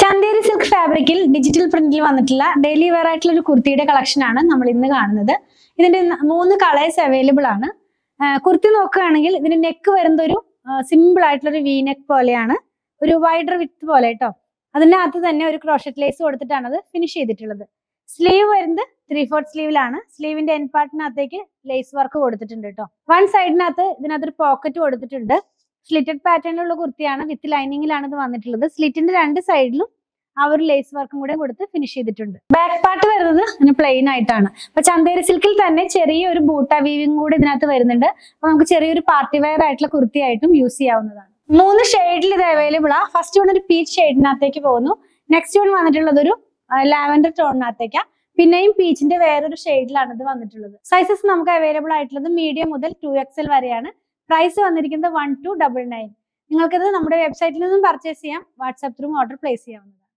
Chanderi silk ഫാബ്രിക്കിൽ digital പ്രിന്റിൽ വന്നിട്ടുള്ള ഡെയിലി വെയർ ആയിട്ടുള്ള ഒരു കുർത്തിയുടെ കളക്ഷൻ ആണ് നമ്മൾ ഇന്ന് കാണുന്നത് ഇതിന്റെ ന- മൂന്ന് കളേഴ്സ് അവൈലബിൾ ആണ് ആ, കുർത്തി നോക്കുകയാണെങ്കിൽ ഇതിന്റെ നെക്ക് വരുന്നത് ഒരു സിമ്പിൾ ആയിട്ടുള്ള ഒരു വി നെക്ക് പോലെയാണ് ഒരു വൈഡർ വിത്ത് പോലെ കേട്ടോ അതിന്റെ അകത്ത് തന്നെ ഒരു ക്രോഷറ്റ് ലേസ് കൊടുത്തിട്ടാണ് അത് ഫിനിഷ് ചെയ്തിട്ടുള്ളത് സ്ലീവ് വരുന്നത് ത്രീ ഫോർത്ത് സ്ലീവിലാണ് സ്ലീവിന്റെ എൻ പാർട്ടിനകത്തേക്ക് ലേസ് വർക്ക് കൊടുത്തിട്ടുണ്ട് കേട്ടോ വൺ സൈഡിനകത്ത് ഇതിനകത്തൊരു പോക്കറ്റ് കൊടുത്തിട്ടുണ്ട് സ്ലിറ്റഡ് പാറ്റേണിലുള്ള കുർത്തിയാണ് വിത്ത് ലൈനിങ്ങിലാണ് ഇത് വന്നിട്ടുള്ളത് സ്ലിറ്റിന്റെ രണ്ട് സൈഡിലും ആ ഒരു ലേസ് വർക്കും കൂടെ കൊടുത്ത് ഫിനിഷ് ചെയ്തിട്ടുണ്ട് ബാക്ക് പാർട്ട് വരുന്നത് ഇതിന് പ്ലെയിൻ ആയിട്ടാണ് അപ്പൊ ചന്തേരി സിൽക്കിൽ തന്നെ ചെറിയൊരു ബൂട്ട വീവിംഗ് കൂടെ ഇതിനകത്ത് വരുന്നുണ്ട് അപ്പൊ നമുക്ക് ചെറിയൊരു പാർട്ടി വെയർ ആയിട്ടുള്ള കുർത്തിയായിട്ടും യൂസ് ചെയ്യാവുന്നതാണ് മൂന്ന് ഷെയ്ഡിൽ ഇത് അവൈലബിൾ ആ ഫസ്റ്റ് വൺ ഒരു പീച്ച് ഷെയ്ഡിനകത്തേക്ക് പോകുന്നു നെക്സ്റ്റ് വൺ വന്നിട്ടുള്ളത് ഒരു ലാവൻഡർ ടോണിനകത്തേക്കാ പിന്നെയും പീച്ചിന്റെ വേറൊരു ഷെയ്ഡിലാണ് ഇത് വന്നിട്ടുള്ളത് സൈസസ് നമുക്ക് അവൈലബിൾ ആയിട്ടുള്ളത് മീഡിയം മുതൽ ടു എക്സൽ വരെയാണ് പ്രൈസ് വന്നിരിക്കുന്നത് വൺ ടു ഡബിൾ നയൻ നിങ്ങൾക്കിത് നമ്മുടെ വെബ്സൈറ്റിൽ നിന്നും പർച്ചേസ് ചെയ്യാം വാട്സാപ്പ് ത്രൂ ഓർഡർ പ്ലേസ് ചെയ്യാവുന്നതാണ്